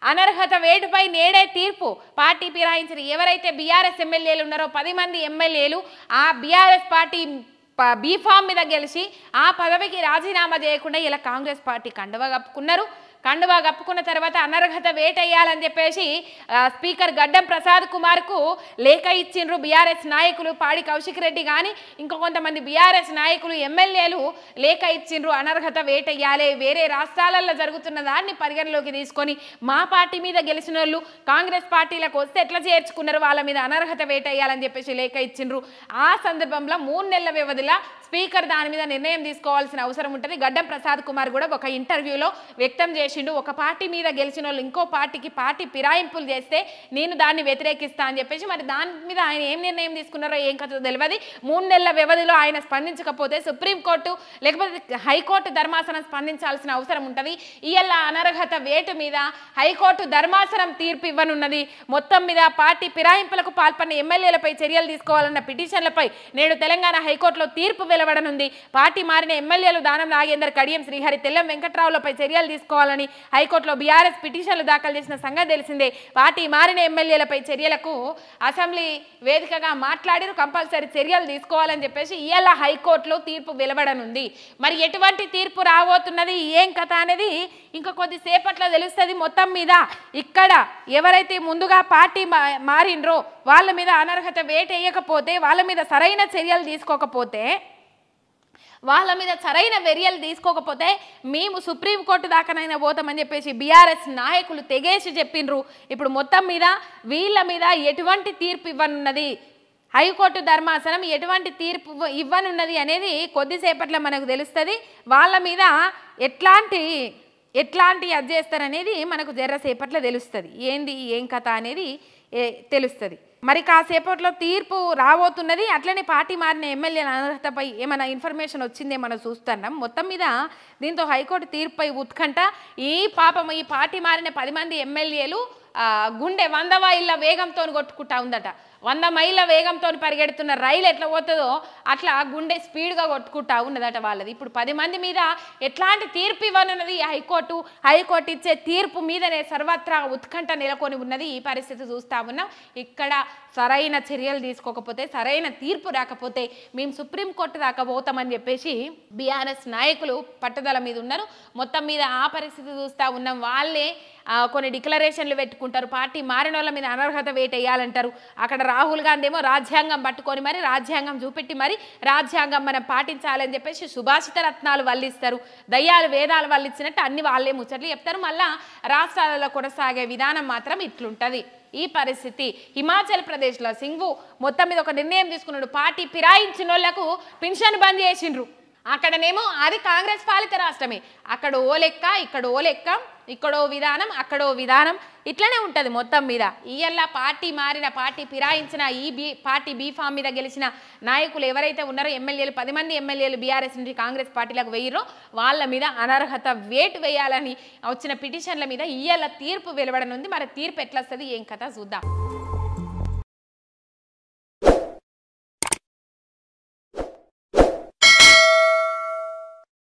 అనర్హత వేటుపై నేడే తీర్పు పార్టీ ఫిరాయించిన ఎవరైతే బీఆర్ఎస్ ఎమ్మెల్యేలు ఉన్నారో పది మంది ఎమ్మెల్యేలు ఆ బీఆర్ఎస్ పార్టీ ప- బీఫామ్ మీద గెలిచి ఆ పదవికి రాజీనామా చేయకుండా ఇలా కాంగ్రెస్ పార్టీ కండువా కప్పుకున్నారు కండువా కప్పుకున్న తర్వాత అనర్హత వేటేయాలని చెప్పేసి ఆ, స్పీకర్ గడ్డం ప్రసాద్ కుమార్కు లేఖ ఇచ్చిండ్రు బీఆర్ఎస్ నాయకులు పాడి కౌశిక్ రెడ్డి కానీ ఇంకో కొంతమంది బీఆర్ఎస్ నాయకులు ఎమ్మెల్యేలు లేఖ ఇచ్చిండ్రు అనర్హత వేటేయాలి వేరే రాష్ట్రాలలో జరుగుతున్న దాన్ని పరిగణలోకి తీసుకొని మా పార్టీ మీద గెలిచిన వాళ్ళు కాంగ్రెస్ పార్టీలకు వస్తే ఎట్లా చేర్చుకున్నారు వాళ్ళ మీద అనర్హత వేటేయాలని చెప్పేసి లేఖ ఇచ్చిండ్రు ఆ సందర్భంలో మూడు నెలల వ్యవధిలో స్పీకర్ దాని మీద నిర్ణయం తీసుకోవాల్సిన అవసరం ఉంటుంది గడ్డం ప్రసాద్ కుమార్ కూడా ఒక ఇంటర్వ్యూలో వ్యక్తం చేసిండు ఒక పార్టీ మీద గెలిచిన వాళ్ళు ఇంకో పార్టీకి పార్టీ ఫిరాయింపులు చేస్తే నేను దాన్ని వ్యతిరేకిస్తా అని చెప్పేసి మరి దాని మీద ఆయన ఏం నిర్ణయం తీసుకున్నారో ఏం కథ తెలియదు మూడు నెలల వ్యవధిలో ఆయన స్పందించకపోతే సుప్రీంకోర్టు లేకపోతే హైకోర్టు ధర్మాసనం స్పందించాల్సిన అవసరం ఉంటుంది ఇవాళ అనర్హత వేటు మీద హైకోర్టు ధర్మాసనం తీర్పు ఇవ్వనున్నది మొత్తం మీద పార్టీ ఫిరాయింపులకు పాల్పడిన ఎమ్మెల్యేలపై చర్యలు తీసుకోవాలన్న పిటిషన్లపై నేడు తెలంగాణ హైకోర్టులో తీర్పు వెలువడనుంది పార్టీ మారిన ఎమ్మెల్యేలు దానం నాగేందర్ కడియం శ్రీహరి తెల్లం వెంకట్రావులపై చర్యలు తీసుకోవాలని హైకోర్టులో బీఆర్ఎస్ పిటిషన్లు దాఖలు చేసిన సంగతి తెలిసిందే పార్టీ మారిన ఎమ్మెల్యేలపై చర్యలకు అసెంబ్లీ వేదికగా మాట్లాడిరు కంపల్సరీ చర్యలు తీసుకోవాలని చెప్పేసి ఇవాళ హైకోర్టులో తీర్పు వెలువడనుంది మరి ఎటువంటి తీర్పు రాబోతున్నది ఏం కథ అనేది ఇంకా కొద్దిసేపట్లో తెలుస్తుంది మొత్తం మీద ఇక్కడ ఎవరైతే ముందుగా పార్టీ మా- మారిండ్రో వాళ్ళ మీద అనర్హత వేటేయకపోతే వాళ్ళ మీద సరైన చర్యలు తీసుకోకపోతే వాళ్ళ మీద సరైన వెర్యలు తీసుకోకపోతే మేము సుప్రీంకోర్టు దాకానైనా పోతామని చెప్పేసి బీఆర్ఎస్ నాయకులు తెగేసి చెప్పిండ్రు ఇప్పుడు మొత్తం మీద వీళ్ళ మీద ఎటువంటి తీర్పు ఇవ్వనున్నది హైకోర్టు ధర్మాసనం ఎటువంటి తీర్పు ఇవ్వ- ఇవ్వనున్నది అనేది కొద్దిసేపట్లో మనకు తెలుస్తుంది వాళ్ళ మీద ఎట్లాంటి ఎట్లాంటి అది చేస్తారనేది మనకు జర్రసేపట్లో తెలుస్తుంది ఏంది ఏం కథ అనేది ఏ- తెలుస్తుంది మరి కాసేపట్లో తీర్పు రాబోతున్నది అట్లనే పార్టీ మారిన ఎమ్మెల్యేల అనర్హతపై ఏమైనా ఇన్ఫర్మేషన్ వచ్చిందే మనం చూస్తున్నాం మొత్తం మీద దీంతో హైకోర్టు తీర్పుపై ఉత్కంఠ ఈ పాపం ఈ పార్టీ మారిన పది మంది ఎమ్మెల్యేలు ఆ, గుండె వంద మైళ్ళ వేగంతో కొట్టుకుంటా ఉందట వంద మైళ్ళ వేగంతో పరిగెడుతున్న రైలు ఎట్లా పోతుందో అట్లా గుండె స్పీడ్గా కొట్టుకుంటా ఉన్నదట వాళ్ళది ఇప్పుడు పది మంది మీద ఎట్లాంటి తీర్పు ఇవ్వనున్నది ఈ హైకోర్టు హైకోర్టు ఇచ్చే తీర్పు మీదనే సర్వత్రా ఉత్కంఠ నెలకొని ఉన్నది ఈ పరిస్థితి చూస్తా ఉన్నాం ఇక్కడ సరైన చర్యలు తీసుకోకపోతే సరైన తీర్పు రాకపోతే మేము సుప్రీంకోర్టు దాకా పోతామని చెప్పేసి బీఆర్ఎస్ నాయకులు పట్టుదల మీద ఉన్నారు మొత్తం మీద ఆ పరిస్థితి చూస్తా ఉన్నాం వాళ్ళే ఆ, కొన్ని డిక్లరేషన్లు పెట్టుకుంటారు పార్టీ మారిన వాళ్ళ మీద అనర్హత వేటేయాలంటారు అక్కడ రాహుల్ గాంధీ ఏమో రాజ్యాంగం పట్టుకొని మరి రాజ్యాంగం చూపెట్టి మరి రాజ్యాంగం మనం పాటించాలని చెప్పేసి సుభాషిత రత్నాలు వల్లిస్తారు దయ్యాలు వేదాలు వల్లిచ్చినట్టు అన్ని వాళ్ళే ముచ్చట్లు చెప్తారు మళ్ళా రాష్ట్రాలలో కొనసాగే విధానం మాత్రం ఇట్లుంటది ఈ పరిస్థితి హిమాచల్ ప్రదేశ్లో సింఘు మొత్తం మీద ఒక నిర్ణయం తీసుకున్నాడు పార్టీ ఫిరాయించిన వాళ్ళకు పెన్షన్ బంద్ చేసిండ్రు అక్కడనేమో అది కాంగ్రెస్ పాలిత రాష్ట్రమే అక్కడ ఓ లెక్క ఇక్కడ ఓ లెక్క ఇక్కడో విధానం అక్కడో విధానం ఇట్లనే ఉంటుంది మొత్తం మీద ఇయల్లా పార్టీ మారిన పార్టీ ఫిరాయించిన ఈ బీ పార్టీ బీఫామ్ మీద గెలిచిన నాయకులు ఎవరైతే ఉన్నారో ఎమ్మెల్యేలు పది మంది ఎమ్మెల్యేలు బీఆర్ఎస్ నుంచి కాంగ్రెస్ పార్టీలకు వెయ్యిరో వాళ్ళ మీద అనర్హత వేటు వేయాలని వచ్చిన పిటిషన్ల మీద ఇయ్యాల తీర్పు వెలువడనుంది మరి తీర్పు ఎట్లా వస్తుంది ఏం కథ చూద్దాం